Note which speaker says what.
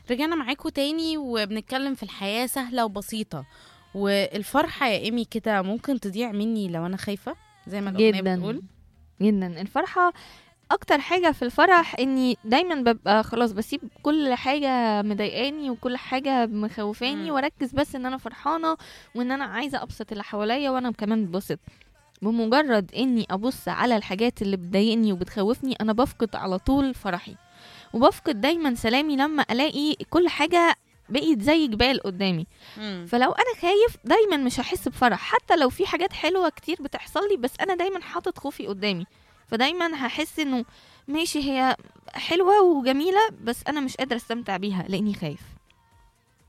Speaker 1: رجعنا معاكم تاني وبنتكلم في الحياة سهلة وبسيطة والفرحة يا إيمي كده ممكن تضيع مني لو أنا خايفة زي ما الأغنية
Speaker 2: جدا
Speaker 1: بتقول
Speaker 2: جدا الفرحة اكتر حاجة في الفرح اني دايما ببقى خلاص بسيب كل حاجة مضايقاني وكل حاجة مخوفاني
Speaker 1: مم.
Speaker 2: واركز بس ان انا فرحانة وان انا عايزة ابسط اللي حواليا وانا كمان ببسط بمجرد اني ابص على الحاجات اللي بتضايقني وبتخوفني انا بفقد على طول فرحي وبفقد دايما سلامي لما الاقي كل حاجة بقيت زي جبال قدامي
Speaker 1: مم.
Speaker 2: فلو انا خايف دايما مش هحس بفرح حتى لو في حاجات حلوه كتير بتحصل لي بس انا دايما حاطط خوفي قدامي فدايما هحس انه ماشي هي حلوه وجميله بس انا مش قادره استمتع بيها لاني خايف